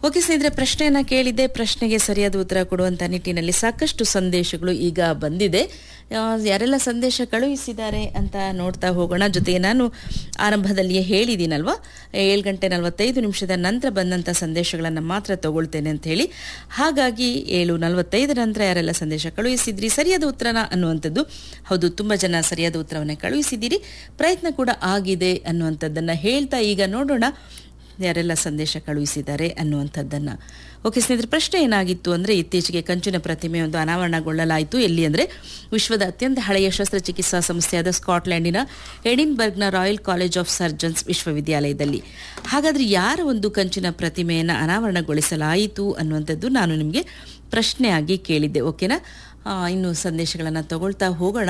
okay ಸ್ನೇಹಿತರೆ ಪ್ರಶ್ನೆಯನ್ನ ಕೇಳಿದ್ದೆ ಪ್ರಶ್ನೆಗೆ ಸರಿಯಾದ ಉತ್ತರ ಕೊಡುವಂತ ನಿಟ್ಟಿನಲ್ಲಿ ಸಾಕಷ್ಟು ಸಂದೇಶಗಳು ಈಗ ಬಂದಿದೆ ಆ, ಯಾರೆಲ್ಲ ಸಂದೇಶ ಕಳುಹಿಸಿದ್ದಾರೆ ಅಂತ ನೋಡ್ತಾ ಹೋಗೋಣ ಜೊತೆಗೆ ನಾನು ಆರಂಭದಲ್ಲಿಯೇ ಹೇಳಿದ್ದೀನಲ್ವಾ ಏಳು ಗಂಟೆ ನಲವತ್ತೈದು ನಿಮಿಷದ ನಂತರ ಬಂದಂಥ ಸಂದೇಶಗಳನ್ನು ಮಾತ್ರ ತಗೊಳ್ತೇನೆ ಅಂತ ಹೇಳಿ ಹಾಗಾಗಿ ಏಳು ನಲವತ್ತೈದರ ನಂತರ ಯಾರೆಲ್ಲ ಸಂದೇಶ ಕಳುಹಿಸಿದ್ರಿ ಸರಿಯಾದ ಉತ್ತರನ ಅನ್ನುವಂಥದ್ದು ಹೌದು ತುಂಬ ಜನ ಸರಿಯಾದ ಉತ್ತರವನ್ನು ಕಳುಹಿಸಿದ್ದೀರಿ ಪ್ರಯತ್ನ ಕೂಡ ಆಗಿದೆ ಅನ್ನುವಂಥದ್ದನ್ನು ಹೇಳ್ತಾ ಈಗ ನೋಡೋಣ ಯಾರೆಲ್ಲ ಸಂದೇಶ ಕಳುಹಿಸಿದ್ದಾರೆ ಅನ್ನುವಂಥದ್ದನ್ನು ಓಕೆ ಸ್ನೇಹಿತರೆ ಪ್ರಶ್ನೆ ಏನಾಗಿತ್ತು ಅಂದರೆ ಇತ್ತೀಚೆಗೆ ಕಂಚಿನ ಪ್ರತಿಮೆಯೊಂದು ಅನಾವರಣಗೊಳ್ಳಲಾಯಿತು ಎಲ್ಲಿ ಅಂದರೆ ವಿಶ್ವದ ಅತ್ಯಂತ ಹಳೆಯ ಶಸ್ತ್ರಚಿಕಿತ್ಸಾ ಸಂಸ್ಥೆಯಾದ ಸ್ಕಾಟ್ಲೆಂಡಿನ ಎಡಿನ್ಬರ್ಗ್ನ ರಾಯಲ್ ಕಾಲೇಜ್ ಆಫ್ ಸರ್ಜನ್ಸ್ ವಿಶ್ವವಿದ್ಯಾಲಯದಲ್ಲಿ ಹಾಗಾದರೆ ಯಾರ ಒಂದು ಕಂಚಿನ ಪ್ರತಿಮೆಯನ್ನು ಅನಾವರಣಗೊಳಿಸಲಾಯಿತು ಅನ್ನುವಂಥದ್ದು ನಾನು ನಿಮಗೆ ಪ್ರಶ್ನೆಯಾಗಿ ಕೇಳಿದ್ದೆ ಓಕೆನಾ ಆ, ಇನ್ನು ಸಂದೇಶಗಳನ್ನು ತಗೊಳ್ತಾ ಹೋಗೋಣ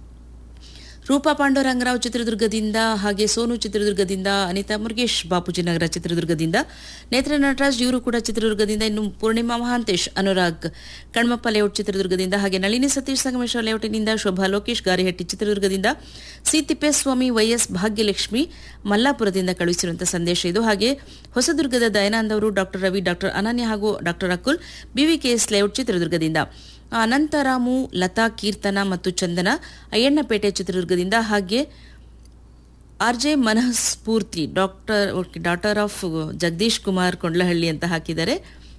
ರೂಪಾ ಪಾಂಡುರಂಗರಾವ್ ಚಿತ್ರದುರ್ಗದಿಂದ ಹಾಗೆ ಸೋನು ಚಿತ್ರದುರ್ಗದಿಂದ ಅನಿತಾ ಮುರುಗೇಶ್ ಬಾಪೂಜಿ ನಗರ ಚಿತ್ರದುರ್ಗದಿಂದ ನೇತ್ರ ನಟರಾಜ್ ಇವರು ಕೂಡ ಚಿತ್ರದುರ್ಗದಿಂದ ಇನ್ನು ಪೂರ್ಣಿಮಾ ಮಹಾಂತೇಶ್ ಅನುರಾಗ್ ಕಣ್ಮಪ್ಪ ಲೇಔಟ್ ಚಿತ್ರದುರ್ಗದಿಂದ ಹಾಗೆ ನಳಿನಿ ಸತೀಶ್ ಸಂಗಮೇಶ್ವರ ಲೇಔಟಿನಿಂದ ಶೋಭಾ ಲೋಕೇಶ್ ಗಾರಿಹಟ್ಟಿ ಚಿತ್ರದುರ್ಗದಿಂದ ಸಿ ತಿಪ್ಪೇಸ್ವಾಮಿ ವೈಎಸ್ ಭಾಗ್ಯಲಕ್ಷ್ಮಿ ಮಲ್ಲಾಪುರದಿಂದ ಕಳುಹಿಸಿರುವಂತಹ ಸಂದೇಶ ಇದು ಹಾಗೆ ಹೊಸದುರ್ಗದ ದಯಾನಂದ್ ಅವರು ಡಾಕ್ಟರ್ ರವಿ ಡಾಕ್ಟರ್ ಅನನ್ಯ ಹಾಗೂ ಡಾಕ್ಟರ್ ಅಕುಲ್ ಬಿವಿಕೆಎಸ್ ಲೇಔಟ್ ಚಿತ್ರದುರ್ಗದಿಂದ ಅನಂತರಾಮು ಲತಾ ಕೀರ್ತನ ಮತ್ತು ಚಂದನ ಅಯ್ಯಣ್ಣಪೇಟೆ ಚಿತ್ರದುರ್ಗದಿಂದ ಹಾಗೆ ಆರ್ ಜೆ ಮನಸ್ಫೂರ್ತಿ doctor daughter of Jagadish Kumar Kondlahalli ಅಂತ ಹಾಕಿದ್ದಾರೆ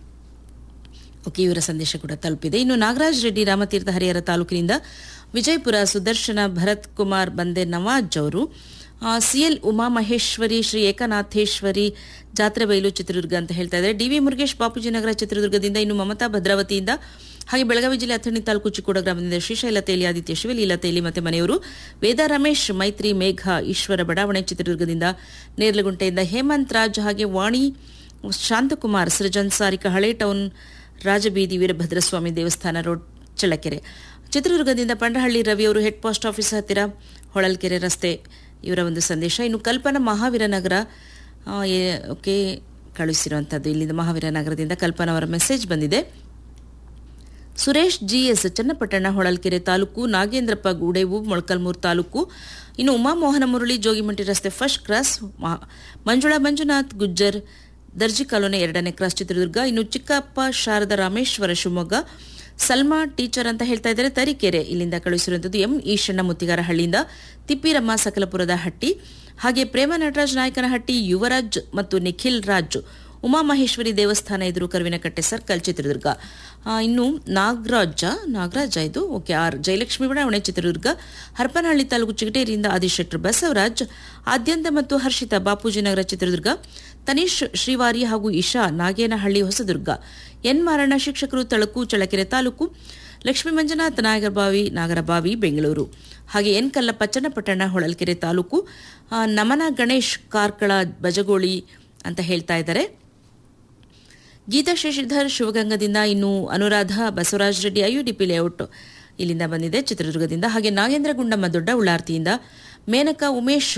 ಓಕೆ ಇವರ ಸಂದೇಶ ಕೂಡ ತಲುಪಿದೆ ಇನ್ನು ನಾಗರಾಜ್ ರೆಡ್ಡಿ ರಾಮತೀರ್ಥ ಹರಿಹರ ತಾಲೂಕಿನಿಂದ ವಿಜಯಪುರ ಸುದರ್ಶನ ಭರತ್ ಕುಮಾರ್ ಬಂದೆ ನವಾಜ್ ಅವರು ಸಿಎಲ್ ಉಮಾ ಮಹೇಶ್ವರಿ ಶ್ರೀ ಏಕನಾಥೇಶ್ವರಿ ಜಾತ್ರೆ ಬೈಲು ಚಿತ್ರದುರ್ಗ ಅಂತ ಹೇಳ್ತಾ ಇದ್ದಾರೆ ಡಿ ವಿ ಮುರುಗೇಶ್ ಬಾಪೂಜಿ ನಗರ ಚಿತ್ರದುರ್ಗದಿಂದ ಇನ್ನು ಮಮತಾ ಭದ್ರಾವತಿಯಿಂದ ಹಾಗೆ ಬೆಳಗಾವಿ ಜಿಲ್ಲೆ ಅಥಣಿ ತಾಲೂಕು ಚಿಕ್ಕೋಡ ಗ್ರಾಮದಿಂದ ಶ್ರೀಶೈಲ ತೇಲಿ ಆದಿತ್ಯ ಶಿವಲೀಲಾ ತೇಲಿ ಮತ್ತೆ ಮನೆಯವರು ವೇದ ರಮೇಶ್ ಮೈತ್ರಿ ಮೇಘ ಈಶ್ವರ ಬಡಾವಣೆ ಚಿತ್ರದುರ್ಗದಿಂದ ನೇರ್ಲಗುಂಟೆಯಿಂದ ಹೇಮಂತ್ ರಾಜ್ ಹಾಗೆ ವಾಣಿ ಶಾಂತಕುಮಾರ್ ಸೃಜನ್ ಸಾರಿಕ ಹಳೆ ಟೌನ್ ರಾಜಬೀದಿ ವೀರಭದ್ರಸ್ವಾಮಿ ದೇವಸ್ಥಾನ ರೋಡ್ ಚಳ್ಳಕೆರೆ ಚಿತ್ರದುರ್ಗದಿಂದ ಪಂಡಹಳ್ಳಿ ರವಿ ಅವರು ಹೆಡ್ ಪೋಸ್ಟ್ ಆಫೀಸ್ ಹತ್ತಿರ ಹೊಳಲ್ಕೆರೆ ರಸ್ತೆ ಇವರ ಒಂದು ಸಂದೇಶ ಇನ್ನು ಕಲ್ಪನಾ ಮಹಾವೀರ ನಗರ ಆ, ಏ- ಓಕೆ ಕಳುಹಿಸಿರುವಂಥದ್ದು ಇಲ್ಲಿಂದ ಮಹಾವೀರ ನಗರದಿಂದ ಕಲ್ಪನಾ ಅವರ ಮೆಸೇಜ್ ಬಂದಿದೆ ಸುರೇಶ್ ಜಿಎಸ್ ಚನ್ನಪಟ್ಟಣ ಹೊಳಲ್ಕೆರೆ ತಾಲೂಕು ನಾಗೇಂದ್ರಪ್ಪ ಗೂಡೇವು ಮೊಳಕಲ್ಮೂರು ತಾಲೂಕು ಇನ್ನು ಉಮಾಮೋಹನ ಮುರಳಿ ಜೋಗಿಮಂಟಿ ರಸ್ತೆ ಫಸ್ಟ್ ಕ್ರಾಸ್ ಮ- ಮಂಜುಳಾ ಮಂಜುನಾಥ್ ಗುಜ್ಜರ್ ದರ್ಜಿ ಕಾಲೋನಿ ಎರಡನೇ ಕ್ರಾಸ್ ಚಿತ್ರದುರ್ಗ ಇನ್ನು ಚಿಕ್ಕಪ್ಪ ಶಾರದಾ ರಾಮೇಶ್ವರ ಶಿವಮೊಗ್ಗ ಸಲ್ಮಾ ಟೀಚರ್ ಅಂತ ಹೇಳ್ತಾ ಇದ್ದಾರೆ ತರೀಕೆರೆ ಇಲ್ಲಿಂದ ಕಳುಹಿಸಿರುವಂಥದ್ದು ಎಂ ಈಶಣ್ಣ ಮುತ್ತಿಗಾರ ಹಳ್ಳಿಯಿಂದ ತಿಪ್ಪಿರಮ್ಮ ಸಕಲಪುರದ ಹಟ್ಟಿ ಹಾಗೆ ಪ್ರೇಮ ನಟರಾಜ್ ನಾಯಕನಹಟ್ಟಿ ಯುವರಾಜ್ ಮತ್ತು ನಿಖಿಲ್ ರಾಜ್ ಉಮಾಮಹೇಶ್ವರಿ ದೇವಸ್ಥಾನ ಎದುರು ಕರುವಿನಕಟ್ಟೆ ಸರ್ಕಲ್ ಚಿತ್ರದುರ್ಗ ಆ, ಇನ್ನು ನಾಗರಾಜ ನಾಗರಾಜ ಇದು ಓಕೆ ಆರ್ ಜಯಲಕ್ಷ್ಮಿ ಬಡಾವಣೆ ಚಿತ್ರದುರ್ಗ ಹರಪನಹಳ್ಳಿ ತಾಲೂಕು ಚಿಗಟೇರಿಯಿಂದ ಆದಿಶೆಟ್ರು ಬಸವರಾಜ್ ಆದ್ಯಂತ ಮತ್ತು ಹರ್ಷಿತಾ ಬಾಪೂಜಿ ನಗರ ಚಿತ್ರದುರ್ಗ ತನೀಶ್ ಶ್ರೀವಾರಿ ಹಾಗೂ ಇಶಾ ನಾಗೇನಹಳ್ಳಿ ಹೊಸದುರ್ಗ ಎನ್ ಮಾರಣ್ಣ ಶಿಕ್ಷಕರು ತಳಕು ಚಳ್ಳಕೆರೆ ತಾಲೂಕು ಲಕ್ಷ್ಮೀ ಮಂಜುನಾಥ್ ನಾಗರಬಾವಿ ನಾಗರಬಾವಿ ಬೆಂಗಳೂರು ಹಾಗೆ ಎನ್ ಕಲ್ಲಪ್ಪ ಚನ್ನಪಟ್ಟಣ ಹೊಳಲ್ಕೆರೆ ತಾಲೂಕು ಆ, ನಮನ ಗಣೇಶ್ ಕಾರ್ಕಳ ಬಜಗೋಳಿ ಅಂತ ಹೇಳ್ತಾ ಇದ್ದಾರೆ ಗೀತಾ ಶಶಿಧರ್ ಶಿವಗಂಗದಿಂದ ಇನ್ನು ಅನುರಾಧ ಬಸವರಾಜ್ ರೆಡ್ಡಿ ಐಯುಡಿಪಿ ಲೇಔಟ್ ಇಲ್ಲಿಂದ ಬಂದಿದೆ ಚಿತ್ರದುರ್ಗದಿಂದ ಹಾಗೆ ನಾಗೇಂದ್ರ ಗುಂಡಮ್ಮ ದೊಡ್ಡ ಉಳ್ಳಾರ್ತಿಯಿಂದ ಮೇನಕಾ ಉಮೇಶ್